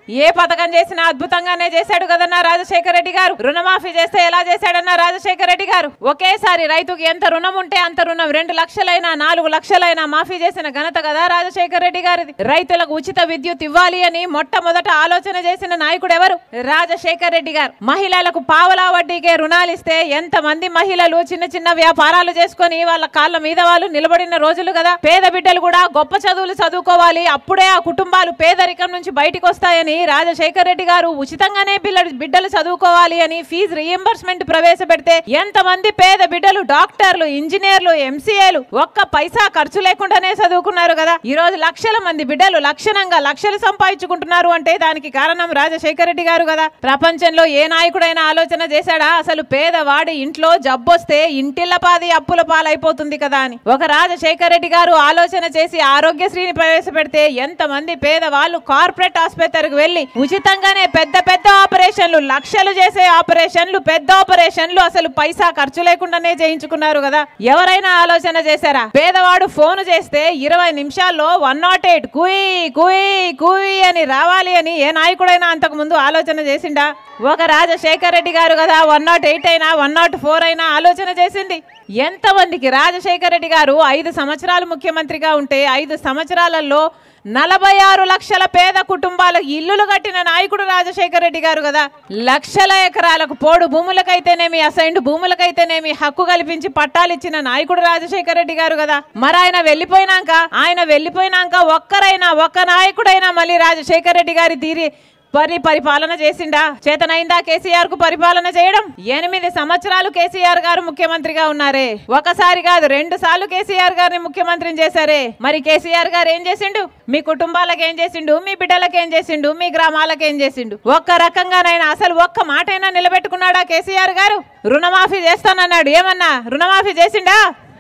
ఏ పథకం చేసినా అద్భుతంగానే చేశాడు కదన్నా రాజశేఖర రెడ్డి గారు రుణమాఫీ చేస్తే ఎలా చేశాడన్నా రాజశేఖర రెడ్డి గారు ఒకేసారి రైతుకి ఎంత రుణం ఉంటే అంత రుణం రెండు లక్షలైనా నాలుగు లక్షలైనా మాఫీ చేసిన ఘనత కదా రాజశేఖర రెడ్డి గారిది రైతులకు ఉచిత విద్యుత్ ఇవ్వాలి అని మొట్టమొదట ఆలోచన చేసిన నాయకుడు ఎవరు రాజశేఖర రెడ్డి గారు మహిళలకు పావలా వడ్డీకే రుణాలు ఇస్తే ఎంత మంది మహిళలు చిన్న చిన్న వ్యాపారాలు చేసుకొని వాళ్ళ కాళ్ళ మీద వాళ్ళు నిలబడిన రోజులు కదా పేద బిడ్డలు కూడా గొప్ప చదువులు చదువుకోవాలి అప్పుడే ఆ కుటుంబాలు పేదరికం నుంచి బయటికి వస్తాయని రాజశేఖర రెడ్డి గారు ఉచితంగానే పిల్లలు బిడ్డలు చదువుకోవాలి అని ఫీజు రియంబర్స్మెంట్ ప్రవేశపెడితే ఎంత మంది పేద బిడ్డలు డాక్టర్లు ఇంజనీర్లు ఎంసీఏలు ఒక్క పైసా ఖర్చు లేకుండానే చదువుకున్నారు కదా ఈ రోజు లక్షల మంది బిడ్డలు లక్షణంగా లక్షలు సంపాదించుకుంటున్నారు అంటే దానికి కారణం రాజశేఖర రెడ్డి గారు కదా ప్రపంచంలో ఏ నాయకుడైనా ఆలోచన చేశాడా అసలు పేదవాడి ఇంట్లో జబ్బొస్తే ఇంటిల్ల పాది అప్పుల పాలైపోతుంది కదా అని ఒక రాజశేఖర రెడ్డి గారు ఆలోచన చేసి ఆరోగ్యశ్రీని ప్రవేశపెడితే ఎంత మంది పేదవాళ్ళు కార్పొరేట్ ఆసుపత్రికి వెళ్లి ఉచితంగానే పెద్ద పెద్ద ఆపరేషన్లు లక్షలు చేసే ఆపరేషన్లు పెద్ద ఆపరేషన్లు అసలు పైసా ఖర్చు లేకుండానే చేయించుకున్నారు కదా ఎవరైనా ఆలోచన చేశారా పేదవాడు ఫోన్ చేస్తే ఇరవై నిమిషాల్లో వన్ నాట్ ఎయిట్ కుయ్ కుయ్ కుయ్ అని రావాలి అని ఏ నాయకుడైనా అంతకు ముందు ఆలోచన చేసిండా ఒక రాజశేఖర్ రెడ్డి గారు కదా వన్ నాట్ ఎయిట్ అయినా వన్ నాట్ ఫోర్ అయినా ఆలోచన చేసింది ఎంతమందికి రాజశేఖర్ రెడ్డి గారు ఐదు సంవత్సరాలు ముఖ్యమంత్రిగా ఉంటే ఐదు సంవత్సరాలలో నలభై ఆరు లక్షల పేద కుటుంబాలకు ఇల్లులు కట్టిన నాయకుడు రాజశేఖర రెడ్డి గారు కదా లక్షల ఎకరాలకు పోడు భూములకైతేనేమి అసైన్డ్ భూములకైతేనేమి హక్కు కల్పించి పట్టాలు ఇచ్చిన నాయకుడు రాజశేఖర రెడ్డి గారు కదా మరి ఆయన వెళ్ళిపోయినాక ఆయన వెళ్ళిపోయినాక ఒక్కరైనా ఒక్క నాయకుడైనా మళ్ళీ రాజశేఖర రెడ్డి గారి తీరి పరి పరిపాలన చేసిండా చేతనైందా కేసీఆర్ కు పరిపాలన చేయడం ఎనిమిది సంవత్సరాలు కేసీఆర్ గారు ముఖ్యమంత్రిగా ఉన్నారే ఒకసారి కాదు రెండు సార్లు కేసీఆర్ గారిని ముఖ్యమంత్రిని చేశారే మరి కేసీఆర్ గారు ఏం చేసిండు మీ కుటుంబాలకు ఏం చేసిండు మీ బిడ్డలకు ఏం చేసిండు మీ గ్రామాలకు ఏం చేసిండు ఒక్క రకంగానైనా అసలు ఒక్క మాటైనా నిలబెట్టుకున్నాడా కేసీఆర్ గారు రుణమాఫీ చేస్తానన్నాడు ఏమన్నా రుణమాఫీ చేసిండా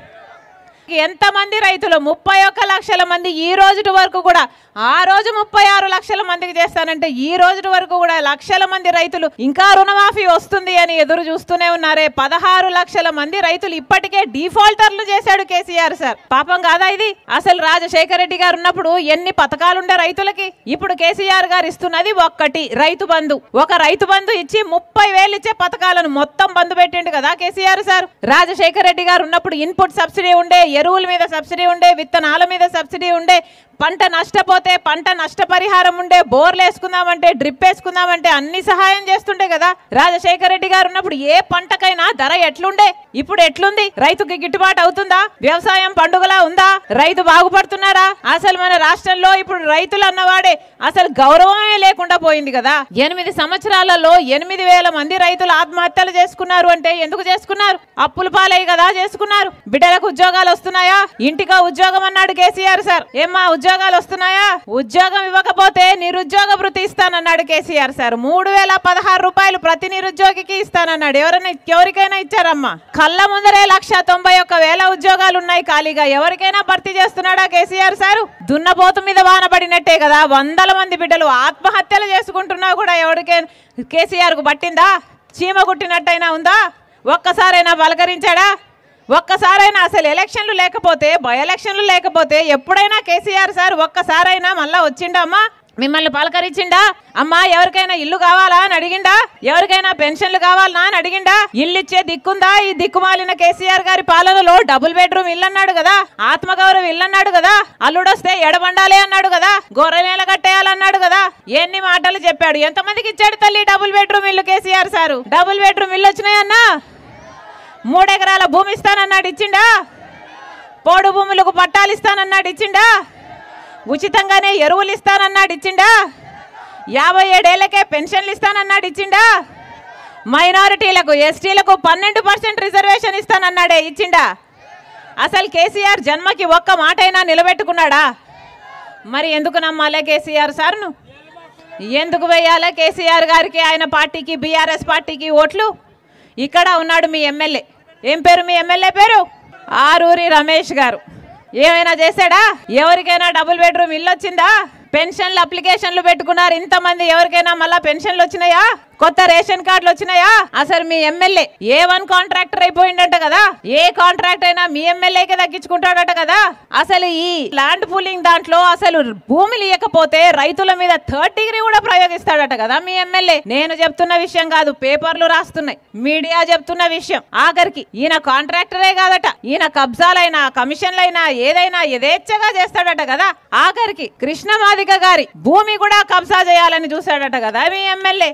ఎంతమంది రైతులు ముప్పై ఒక్క లక్షల మంది ఈ రోజు వరకు కూడా ఆ రోజు ముప్పై ఆరు లక్షల మందికి చేస్తానంటే ఈ రోజు వరకు కూడా లక్షల మంది రైతులు ఇంకా రుణమాఫీ వస్తుంది అని ఎదురు చూస్తూనే ఉన్నారే పదహారు లక్షల మంది రైతులు ఇప్పటికే డిఫాల్టర్లు చేశాడు కేసీఆర్ సార్ పాపం కాదా ఇది అసలు రాజశేఖర రెడ్డి గారు ఉన్నప్పుడు ఎన్ని పథకాలుండే రైతులకి ఇప్పుడు కేసీఆర్ గారు ఇస్తున్నది ఒక్కటి రైతు బంధు ఒక రైతు బంధు ఇచ్చి ముప్పై వేలు ఇచ్చే పథకాలను మొత్తం బంధు పెట్టిండు కదా కేసీఆర్ సార్ రాజశేఖర రెడ్డి గారు ఉన్నప్పుడు ఇన్పుట్ సబ్సిడీ ఉండే ఎరువుల మీద సబ్సిడీ ఉండే విత్తనాల మీద సబ్సిడీ ఉండే పంట నష్టపోతే పంట నష్టపరిహారం ఉండే బోర్లు వేసుకుందామంటే డ్రిప్ వేసుకుందామంటే అన్ని సహాయం చేస్తుండే కదా రాజశేఖర రెడ్డి గారు ఉన్నప్పుడు ఏ పంటకైనా ధర ఎట్లుండే ఇప్పుడు ఎట్లుంది రైతుకి గిట్టుబాటు అవుతుందా వ్యవసాయం పండుగలా ఉందా రైతు బాగుపడుతున్నారా అసలు మన రాష్ట్రంలో ఇప్పుడు రైతులు అన్నవాడే అసలు గౌరవమే లేకుండా పోయింది కదా ఎనిమిది సంవత్సరాలలో ఎనిమిది వేల మంది రైతులు ఆత్మహత్యలు చేసుకున్నారు అంటే ఎందుకు చేసుకున్నారు అప్పుల పాలై కదా చేసుకున్నారు బిడ్డలకు ఉద్యోగాలు వస్తున్నాయా ఇంటిగా ఉద్యోగం అన్నాడు కేసీఆర్ సార్ ఏమ్మా ఉద్యోగాలు వస్తున్నాయా ఉద్యోగం ఇవ్వకపోతే నిరుద్యోగ భృతి ఇస్తానన్నాడు కేసీఆర్ సార్ మూడు వేల పదహారు రూపాయలు ప్రతి నిరుద్యోగికి ఇస్తానన్నాడు ఎవరైనా ఎవరికైనా ఇచ్చారమ్మా కళ్ళ ముందరే లక్ష తొంభై ఒక్క వేల ఉద్యోగాలు ఉన్నాయి ఖాళీగా ఎవరికైనా భర్తీ చేస్తున్నాడా కేసీఆర్ సారు దున్నపోతు మీద వానబడినట్టే కదా వందల మంది బిడ్డలు ఆత్మహత్యలు చేసుకుంటున్నా కూడా ఎవరికైనా కేసీఆర్ కు పట్టిందా చీమ కుట్టినట్టయినా ఉందా ఒక్కసారైనా పలకరించాడా ఒక్కసారైనా అసలు ఎలక్షన్లు లేకపోతే బై ఎలక్షన్లు లేకపోతే ఎప్పుడైనా కేసీఆర్ సార్ ఒక్కసారైనా మళ్ళా వచ్చిండా అమ్మా మిమ్మల్ని పలకరించిండా అమ్మా ఎవరికైనా ఇల్లు కావాలా అని అడిగిండా ఎవరికైనా పెన్షన్లు కావాలా అని అడిగిండా ఇల్లు ఇచ్చే దిక్కుందా ఈ దిక్కుమాలిన కేసీఆర్ గారి పాలనలో డబుల్ బెడ్రూమ్ ఇల్లు అన్నాడు కదా ఆత్మగౌరవ ఇల్లు అన్నాడు కదా అల్లుడొస్తే ఎడబండాలి అన్నాడు కదా గొర్రెనేల కట్టేయాలన్నాడు కదా ఎన్ని మాటలు చెప్పాడు ఎంతమందికి ఇచ్చాడు తల్లి డబుల్ బెడ్రూమ్ ఇల్లు కేసీఆర్ సారు డబుల్ బెడ్రూమ్ ఇల్లు వచ్చినాయన్నా మూడెకరాల భూమి ఇస్తానన్నాడు ఇచ్చిండా పోడు భూములకు పట్టాలు ఇస్తానన్నాడు ఇచ్చిండా ఉచితంగానే ఎరువులు ఇస్తానన్నాడు ఇచ్చిండా యాభై ఏడేళ్లకే పెన్షన్లు ఇస్తానన్నాడు ఇచ్చిండా మైనారిటీలకు ఎస్టీలకు పన్నెండు పర్సెంట్ రిజర్వేషన్ ఇస్తానన్నాడే ఇచ్చిండా అసలు కేసీఆర్ జన్మకి ఒక్క మాటైనా నిలబెట్టుకున్నాడా మరి ఎందుకు నమ్మాలే కేసీఆర్ సార్ను ఎందుకు వేయాలి కేసీఆర్ గారికి ఆయన పార్టీకి బీఆర్ఎస్ పార్టీకి ఓట్లు ఇక్కడ ఉన్నాడు మీ ఎమ్మెల్యే ఏం పేరు మీ ఎమ్మెల్యే పేరు ఆరూరి రమేష్ గారు ఏమైనా చేశాడా ఎవరికైనా డబుల్ బెడ్రూమ్ ఇల్లు వచ్చిందా పెన్షన్లు అప్లికేషన్లు పెట్టుకున్నారు ఇంతమంది ఎవరికైనా మళ్ళా పెన్షన్లు వచ్చినాయా కొత్త రేషన్ కార్డులు వచ్చినాయా అసలు మీ ఎమ్మెల్యే ఏ వన్ కాంట్రాక్టర్ అయిపోయిండట కదా ఏ కాంట్రాక్ట్ అయినా మీ ఎమ్మెల్యేకే దక్కించుకుంటాడట కదా అసలు ఈ ల్యాండ్ పూలింగ్ దాంట్లో అసలు భూమిలు ఇవ్వకపోతే రైతుల మీద థర్డ్ డిగ్రీ కూడా ప్రయోగిస్తాడట కదా మీ ఎమ్మెల్యే నేను చెప్తున్న విషయం కాదు పేపర్లు రాస్తున్నాయి మీడియా చెప్తున్న విషయం ఆఖరికి ఈయన కాంట్రాక్టరే కాదట ఈయన కబ్జాలైనా కమిషన్లైనా ఏదైనా యథేచ్ఛగా చేస్తాడట కదా ఆఖరికి కృష్ణమాదిక గారి భూమి కూడా కబ్జా చేయాలని చూశాడట కదా మీ ఎమ్మెల్యే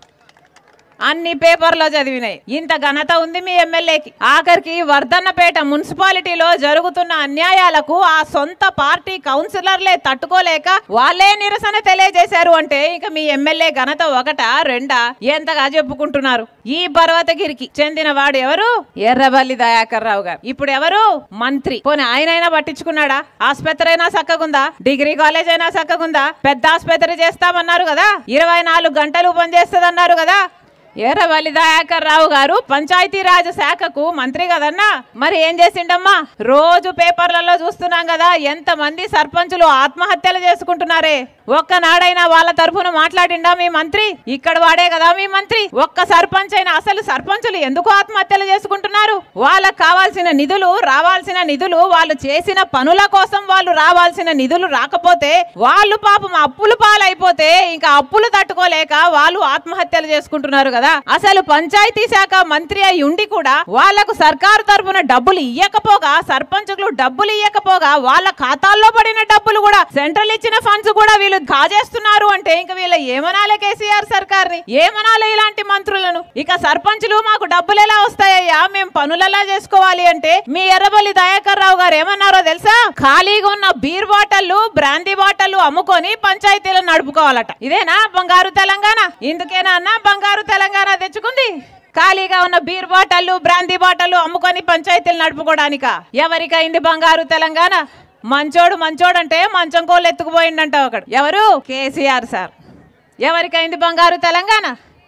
అన్ని పేపర్లో చదివినాయి ఇంత ఘనత ఉంది మీ ఎమ్మెల్యేకి ఆఖరికి వర్ధన్నపేట మున్సిపాలిటీలో జరుగుతున్న అన్యాయాలకు ఆ సొంత పార్టీ కౌన్సిలర్లే తట్టుకోలేక వాళ్ళే నిరసన తెలియజేశారు అంటే ఇక మీ ఎమ్మెల్యే ఘనత ఒకట రెండా ఎంతగా చెప్పుకుంటున్నారు ఈ పర్వతగిరికి చెందిన వాడు ఎవరు ఎర్రబల్లి దయాకర్ రావు గారు ఇప్పుడు ఎవరు మంత్రి పోనీ ఆయనైనా పట్టించుకున్నాడా ఆసుపత్రి అయినా చక్కగుందా డిగ్రీ కాలేజ్ అయినా చక్కగుందా పెద్ద ఆసుపత్రి చేస్తామన్నారు కదా ఇరవై నాలుగు గంటలు పనిచేస్తుంది కదా ఎర్రవల్లి దయాకర్ రావు గారు పంచాయతీరాజ్ శాఖకు మంత్రి కదన్నా మరి ఏం చేసిండమ్మా రోజు పేపర్లలో చూస్తున్నాం కదా ఎంత మంది సర్పంచులు ఆత్మహత్యలు చేసుకుంటున్నారే ఒక్కనాడైనా వాళ్ళ తరఫున మాట్లాడిండా మీ మంత్రి ఇక్కడ వాడే కదా మీ మంత్రి ఒక్క సర్పంచ్ అయినా అసలు సర్పంచులు ఎందుకు ఆత్మహత్యలు చేసుకుంటున్నారు వాళ్ళకు కావాల్సిన నిధులు రావాల్సిన నిధులు వాళ్ళు చేసిన పనుల కోసం వాళ్ళు రావాల్సిన నిధులు రాకపోతే వాళ్ళు పాపం అప్పులు పాలైపోతే ఇంకా అప్పులు తట్టుకోలేక వాళ్ళు ఆత్మహత్యలు చేసుకుంటున్నారు కదా అసలు పంచాయతీ శాఖ మంత్రి అయి ఉండి కూడా వాళ్లకు సర్కారు తరపున డబ్బులు ఇయ్యకపోగా సర్పంచులు డబ్బులు ఇయ్యకపోగా వాళ్ళ ఖాతాల్లో పడిన డబ్బులు కూడా సెంట్రల్ ఇచ్చిన ఫండ్స్ కూడా వీళ్ళు కాజేస్తున్నారు అంటే ఇంకా వీళ్ళ ఏమనాలే కేసీఆర్ సర్కార్ని ఏమనాలి ఇలాంటి మంత్రులను ఇక సర్పంచులు మాకు డబ్బులు ఎలా వస్తాయ్యా మేము పనులెలా చేసుకోవాలి అంటే మీ ఎర్రబల్లి దయాకర్ రావు గారు ఏమన్నారో తెలుసా ఖాళీగా ఉన్న బీర్ బాటళ్ళు బ్రాందీ బాటళ్ళు అమ్ముకొని పంచాయతీలను నడుపుకోవాలట ఇదేనా బంగారు తెలంగాణ ఇందుకేనా అన్న బంగారు తెలంగాణ తెచ్చుకుంది ఖాళీగా ఉన్న బీర్ బాటళ్ళు బ్రాందీ బాటలు అమ్ముకొని పంచాయతీలు నడుపుకోవడానిక ఎవరికైంది బంగారు తెలంగాణ మంచోడు మంచోడు అంటే మంచం కోళ్ళు ఎత్తుకుపోయిండంట ఒకడు ఎవరు కేసీఆర్ సార్ ఎవరికైంది బంగారు తెలంగాణ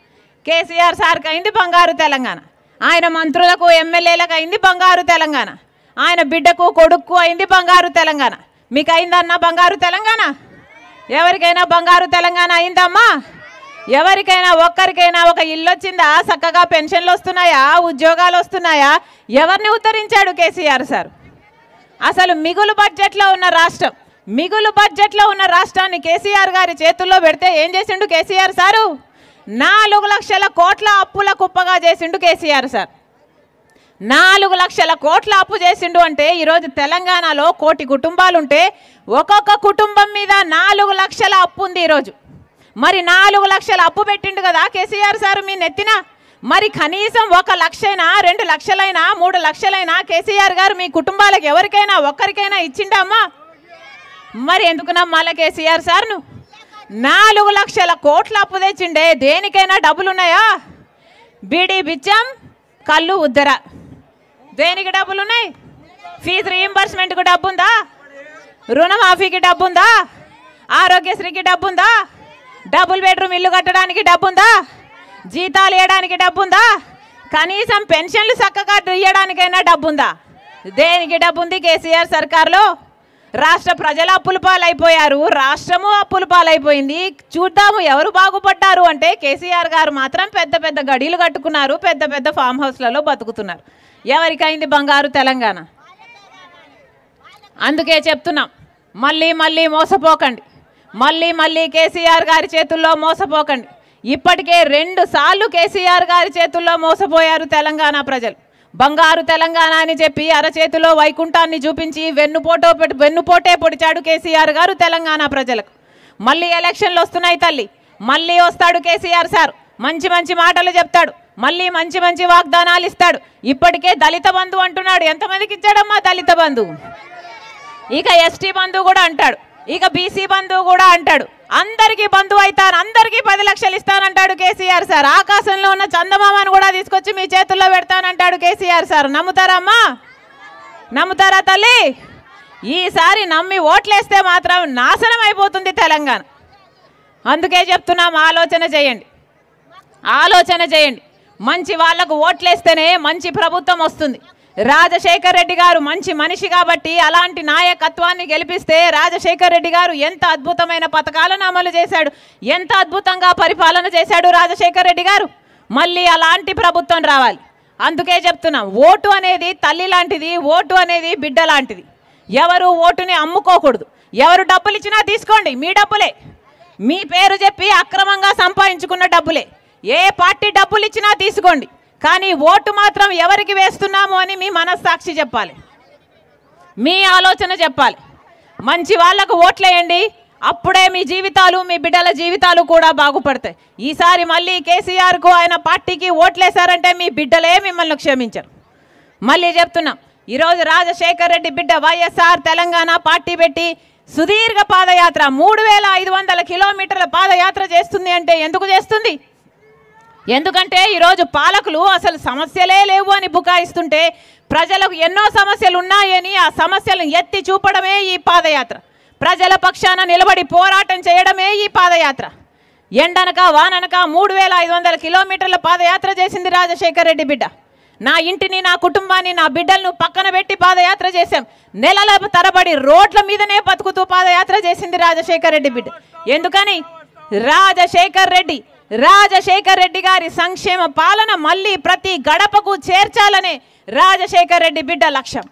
కేసీఆర్ సార్కి అయింది బంగారు తెలంగాణ ఆయన మంత్రులకు ఎమ్మెల్యేలకు అయింది బంగారు తెలంగాణ ఆయన బిడ్డకు కొడుక్కు అయింది బంగారు తెలంగాణ మీకు అయిందన్న బంగారు తెలంగాణ ఎవరికైనా బంగారు తెలంగాణ అయిందమ్మా ఎవరికైనా ఒక్కరికైనా ఒక ఇల్లు వచ్చిందా చక్కగా పెన్షన్లు వస్తున్నాయా ఉద్యోగాలు వస్తున్నాయా ఎవరిని ఉద్ధరించాడు కేసీఆర్ సార్ అసలు మిగులు బడ్జెట్లో ఉన్న రాష్ట్రం మిగులు బడ్జెట్లో ఉన్న రాష్ట్రాన్ని కేసీఆర్ గారి చేతుల్లో పెడితే ఏం చేసిండు కేసీఆర్ సారు నాలుగు లక్షల కోట్ల అప్పుల కుప్పగా చేసిండు కేసీఆర్ సార్ నాలుగు లక్షల కోట్ల అప్పు చేసిండు అంటే ఈరోజు తెలంగాణలో కోటి కుటుంబాలు ఉంటే ఒక్కొక్క కుటుంబం మీద నాలుగు లక్షల అప్పు ఉంది ఈరోజు మరి నాలుగు లక్షల అప్పు పెట్టిండు కదా కేసీఆర్ సార్ మీ నెత్తిన మరి కనీసం ఒక లక్షైనా రెండు లక్షలైనా మూడు లక్షలైనా కేసీఆర్ గారు మీ కుటుంబాలకు ఎవరికైనా ఒక్కరికైనా ఇచ్చిండా అమ్మా మరి ఎందుకు నమ్మాల కేసీఆర్ సార్ను నాలుగు లక్షల కోట్ల అప్పు తెచ్చిండే దేనికైనా డబ్బులు ఉన్నాయా బీడీ బిచ్చం కళ్ళు ఉద్దర దేనికి డబ్బులు ఉన్నాయి ఫీజు రీయింబర్స్మెంట్కి డబ్బు ఉందా రుణమాఫీకి డబ్బు ఉందా ఆరోగ్యశ్రీకి డబ్బు ఉందా డబుల్ బెడ్రూమ్ ఇల్లు కట్టడానికి డబ్బు ఉందా జీతాలు ఇవ్వడానికి డబ్బు ఉందా కనీసం పెన్షన్లు చక్కగా ఇవ్వడానికైనా డబ్బు ఉందా దేనికి డబ్బు ఉంది కేసీఆర్ సర్కార్లో రాష్ట్ర ప్రజలు అప్పుల పాలైపోయారు రాష్ట్రము అప్పుల పాలైపోయింది చూద్దాము ఎవరు బాగుపడ్డారు అంటే కేసీఆర్ గారు మాత్రం పెద్ద పెద్ద గడీలు కట్టుకున్నారు పెద్ద పెద్ద ఫామ్ హౌస్లలో బతుకుతున్నారు ఎవరికైంది బంగారు తెలంగాణ అందుకే చెప్తున్నాం మళ్ళీ మళ్ళీ మోసపోకండి మళ్ళీ మళ్ళీ కేసీఆర్ గారి చేతుల్లో మోసపోకండి ఇప్పటికే రెండు సార్లు కేసీఆర్ గారి చేతుల్లో మోసపోయారు తెలంగాణ ప్రజలు బంగారు తెలంగాణ అని చెప్పి అరచేతిలో వైకుంఠాన్ని చూపించి వెన్నుపోటో పెట్టి వెన్నుపోటే పొడిచాడు కేసీఆర్ గారు తెలంగాణ ప్రజలకు మళ్ళీ ఎలక్షన్లు వస్తున్నాయి తల్లి మళ్ళీ వస్తాడు కేసీఆర్ సార్ మంచి మంచి మాటలు చెప్తాడు మళ్ళీ మంచి మంచి వాగ్దానాలు ఇస్తాడు ఇప్పటికే దళిత బంధు అంటున్నాడు ఎంతమందికి ఇచ్చాడమ్మా దళిత బంధు ఇక ఎస్టీ బంధు కూడా అంటాడు ఇక బీసీ బంధు కూడా అంటాడు అందరికీ బంధువు అవుతాను అందరికీ పది లక్షలు ఇస్తానంటాడు కేసీఆర్ సార్ ఆకాశంలో ఉన్న చందమామను కూడా తీసుకొచ్చి మీ చేతుల్లో పెడతానంటాడు కేసీఆర్ సార్ నమ్ముతారా అమ్మా నమ్ముతారా తల్లి ఈసారి నమ్మి ఓట్లేస్తే మాత్రం నాశనం అయిపోతుంది తెలంగాణ అందుకే చెప్తున్నాం ఆలోచన చేయండి ఆలోచన చేయండి మంచి వాళ్లకు ఓట్లేస్తేనే మంచి ప్రభుత్వం వస్తుంది రాజశేఖర్ రెడ్డి గారు మంచి మనిషి కాబట్టి అలాంటి నాయకత్వాన్ని గెలిపిస్తే రాజశేఖర్ రెడ్డి గారు ఎంత అద్భుతమైన పథకాలను అమలు చేశాడు ఎంత అద్భుతంగా పరిపాలన చేశాడు రాజశేఖర్ రెడ్డి గారు మళ్ళీ అలాంటి ప్రభుత్వం రావాలి అందుకే చెప్తున్నాం ఓటు అనేది తల్లి లాంటిది ఓటు అనేది బిడ్డ లాంటిది ఎవరు ఓటుని అమ్ముకోకూడదు ఎవరు డబ్బులు ఇచ్చినా తీసుకోండి మీ డబ్బులే మీ పేరు చెప్పి అక్రమంగా సంపాదించుకున్న డబ్బులే ఏ పార్టీ డబ్బులు ఇచ్చినా తీసుకోండి కానీ ఓటు మాత్రం ఎవరికి వేస్తున్నాము అని మీ మనస్సాక్షి చెప్పాలి మీ ఆలోచన చెప్పాలి మంచి వాళ్లకు ఓట్లేయండి అప్పుడే మీ జీవితాలు మీ బిడ్డల జీవితాలు కూడా బాగుపడతాయి ఈసారి మళ్ళీ కేసీఆర్కు ఆయన పార్టీకి ఓట్లేశారంటే మీ బిడ్డలే మిమ్మల్ని క్షమించరు మళ్ళీ చెప్తున్నాం ఈరోజు రాజశేఖర్ రెడ్డి బిడ్డ వైఎస్ఆర్ తెలంగాణ పార్టీ పెట్టి సుదీర్ఘ పాదయాత్ర మూడు వేల ఐదు వందల కిలోమీటర్ల పాదయాత్ర చేస్తుంది అంటే ఎందుకు చేస్తుంది ఎందుకంటే ఈరోజు పాలకులు అసలు సమస్యలే లేవు అని బుకాయిస్తుంటే ప్రజలకు ఎన్నో సమస్యలు ఉన్నాయని ఆ సమస్యలను ఎత్తి చూపడమే ఈ పాదయాత్ర ప్రజల పక్షాన నిలబడి పోరాటం చేయడమే ఈ పాదయాత్ర ఎండనక వాననక మూడు వేల ఐదు వందల కిలోమీటర్ల పాదయాత్ర చేసింది రాజశేఖర్ రెడ్డి బిడ్డ నా ఇంటిని నా కుటుంబాన్ని నా బిడ్డలను పక్కన పెట్టి పాదయాత్ర చేశాం నెలల తరబడి రోడ్ల మీదనే బతుకుతూ పాదయాత్ర చేసింది రాజశేఖర్ రెడ్డి బిడ్డ ఎందుకని రాజశేఖర్ రెడ్డి రాజశేఖర్ రెడ్డి గారి సంక్షేమ పాలన మళ్ళీ ప్రతి గడపకు చేర్చాలనే రాజశేఖర్ రెడ్డి బిడ్డ లక్ష్యం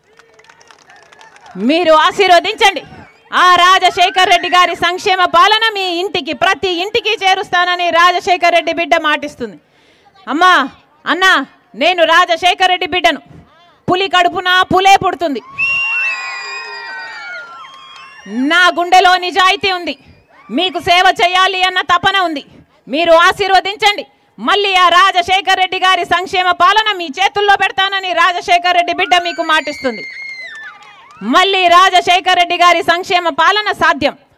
మీరు ఆశీర్వదించండి ఆ రాజశేఖర్ రెడ్డి గారి సంక్షేమ పాలన మీ ఇంటికి ప్రతి ఇంటికి చేరుస్తానని రాజశేఖర్ రెడ్డి బిడ్డ మాటిస్తుంది అమ్మా అన్నా నేను రాజశేఖర్ రెడ్డి బిడ్డను పులి కడుపున పులే పుడుతుంది నా గుండెలో నిజాయితీ ఉంది మీకు సేవ చేయాలి అన్న తపన ఉంది మీరు ఆశీర్వదించండి మళ్ళీ ఆ రాజశేఖర్ రెడ్డి గారి సంక్షేమ పాలన మీ చేతుల్లో పెడతానని రాజశేఖర్ రెడ్డి బిడ్డ మీకు మాటిస్తుంది మళ్ళీ రాజశేఖర్ రెడ్డి గారి సంక్షేమ పాలన సాధ్యం